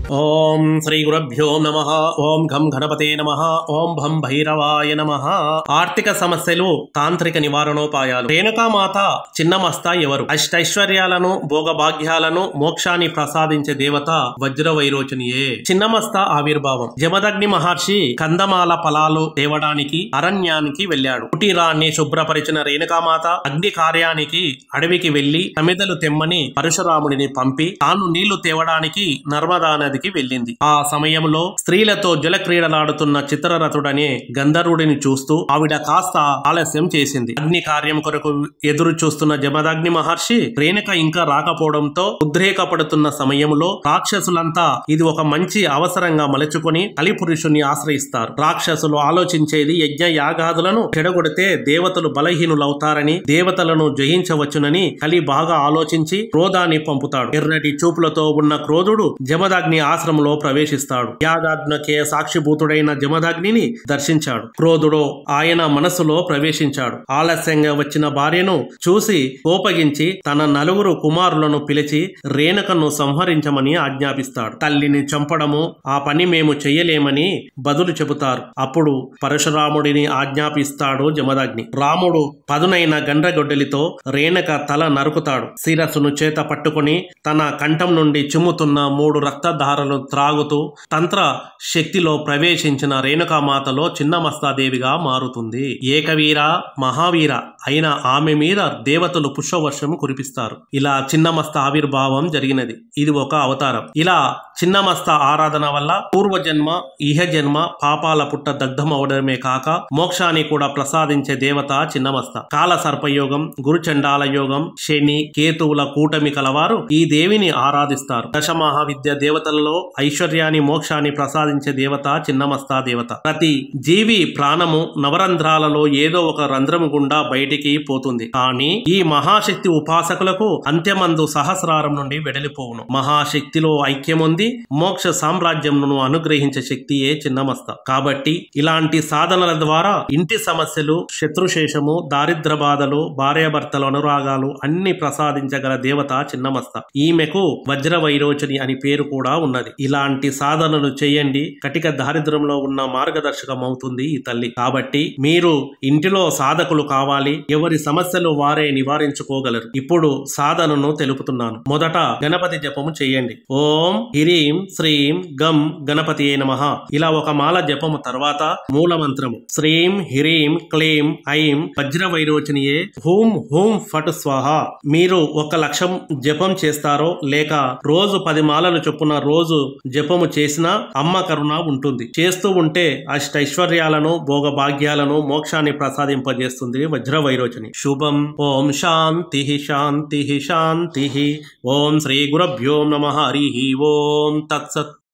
ఓం శ్రీ గురభ్యో నమ ఓం ఘం గణపతే నమ ఓం భం భైరవాయ నమ ఆర్థిక సమస్యలు తాంత్రిక నివారణోపాయాలు రేణుకామాత చిన్నమస్త ఎవరు అష్టైశ్వర్యాలను భోగభాగ్యాలను మోక్షాన్ని ప్రసాదించే దేవత వజ్ర వైరోచనియే చిన్నమస్త ఆవిర్భావం జమదగ్ని మహర్షి కందమాల ఫలాలు తేవడానికి అరణ్యానికి వెళ్ళాడు కుటీరాన్ని శుభ్రపరిచిన రేణుకామాత అగ్ని కార్యానికి అడవికి వెళ్లి సమిదలు తెమ్మని పరశురాముడిని పంపి తాను నీళ్లు తేవడానికి నర్మదా నదికి వెళ్ళింది ఆ సమయంలో స్త్రీలతో జలక్రీడలాడుతున్న చిత్రరథుడనే గంధర్వుడిని చూస్తూ ఆవిడ కాస్త ఆలస్యం చేసింది అగ్ని కార్యం కొరకు ఎదురు చూస్తున్న జమదగ్ని మహర్షి రేణుక ఇంకా రాకపోవడంతో ఉద్రేకపడుతున్న సమయంలో రాక్షసులంతా ఇది ఒక మంచి అవసరంగా మలుచుకొని కలిపురుషుని ఆశ్రయిస్తారు రాక్షసులు ఆలోచించేది యజ్ఞ యాగాదులను చెడగొడితే దేవతలు బలహీనులవుతారని దేవతలను జయించవచ్చునని కలి బాగా ఆలోచించి క్రోధాన్ని పంపుతాడు ఎర్రటి చూపులతో ఉన్న క్రోధుడు జమదగ్ని ఆశ్రమంలో ప్రవేశిస్తాడు యాగాగ్నకే సాక్షిభూతుడైన జమదగ్నిని దర్శించాడు క్రోధుడు ఆయన మనసులో ప్రవేశించాడు ఆలస్యంగా వచ్చిన భార్యను చూసి కోపగించి తన నలుగురు కుమారులను పిలిచి రేణుకను సంహరించమని ఆజ్ఞాపిస్తాడు తల్లిని చంపడము ఆ పని మేము చెయ్యలేమని బదులు చెబుతారు అప్పుడు పరశురాముడిని ఆజ్ఞాపిస్తాడు జమదగ్ని రాముడు పదునైన గండ్రగొడ్డలితో రేణుక తల నరుకుతాడు శిరస్సును చేత పట్టుకొని తన కంఠం నుండి చిమ్ముతున్న మూడు రక్తధారలు త్రాగుతూ తంత్ర శక్తిలో ప్రవేశించిన రేణుకామాతలో చిన్నమస్తాదేవిగా మారుతుంది ఏకవీర మహావీర అయిన ఆమె మీద దేవతలు పుష్పవర్షం కురిపిస్తారు ఇలా చిన్నమస్త ఆవిర్భావం జరిగినది ఇది ఒక అవతారం ఇలా చిన్నమస్త ఆరాధన వల్ల పూర్వజన్మ ఇహ జన్మ పాపాల పుట్ట దగ్ధమవడమే కాక మోక్షాన్ని కూడా ప్రసాదించే దేవత చిన్నమస్త కాల సర్పయోగం గురుచండాల యోగం శని కేతువుల కూటమి కలవారు ఈ దేవిని ఆరాధిస్తారు దశమహావిద్య దేవతలలో ఐశ్వర్యాన్ని మోక్షాన్ని ప్రసాదించే దేవత చిన్నమస్తా దేవత ప్రతి జీవి ప్రాణము నవరంధ్రాలలో ఏదో ఒక రంధ్రము గుండా బయటికి పోతుంది కానీ ఈ మహాశక్తి ఉపాసకులకు అంత్యమందు సహస్రారం నుండి వెడలిపోవును మహాశక్తిలో ఐక్యముంది మోక్ష సామ్రాజ్యంను అనుగ్రహించే శక్తియే చిన్నమస్త కాబట్టి ఇలాంటి సాధనల ద్వారా ఇంటి సమస్యలు శత్రుశేషము దారిద్ర బాధలు భార్యాభర్తల అనురాగాలు అన్ని ప్రసాదించగల దేవత చిన్నమస్త ఈమెకు వజ్ర వైరోచని అని పేరు కూడా ఉన్నది ఇలాంటి సాధనలు చేయండి కటిక దారిద్రంలో ఉన్న మార్గదర్శకం అవుతుంది ఈ తల్లి కాబట్టి మీరు ఇంటిలో సాధకులు కావాలి ఎవరి సమస్యలు వారే నివారించుకోగలరు ఇప్పుడు సాధనను తెలుపుతున్నాను మొదట గణపతి జపము చేయండి ఓం హ్రీం శ్రీం గం గణపతి నమ ఇలా ఒక మాల జపము తర్వాత మూల మంత్రము శ్రీం హ్రీం క్లీం ఐం వజ్ర వైరోచనియే హూం హూం ఫట్ స్వాహ మీరు ఒక లక్షం జపం చేస్తారో లేక రోజు పది మాలలు చొప్పున రోజు జపము చేసినా అమ్మ కరుణ ఉంటుంది చేస్తూ ఉంటే అష్టైశ్వర్యాలను భోగభాగ్యాలను మోక్షాన్ని ప్రసాదింపజేస్తుంది వజ్ర వైరోచని శుభం ఓం శాంతి శాంతి శాంతి ఓం శ్రీ గురభ్యో నమ హరి ఓం తత్సత్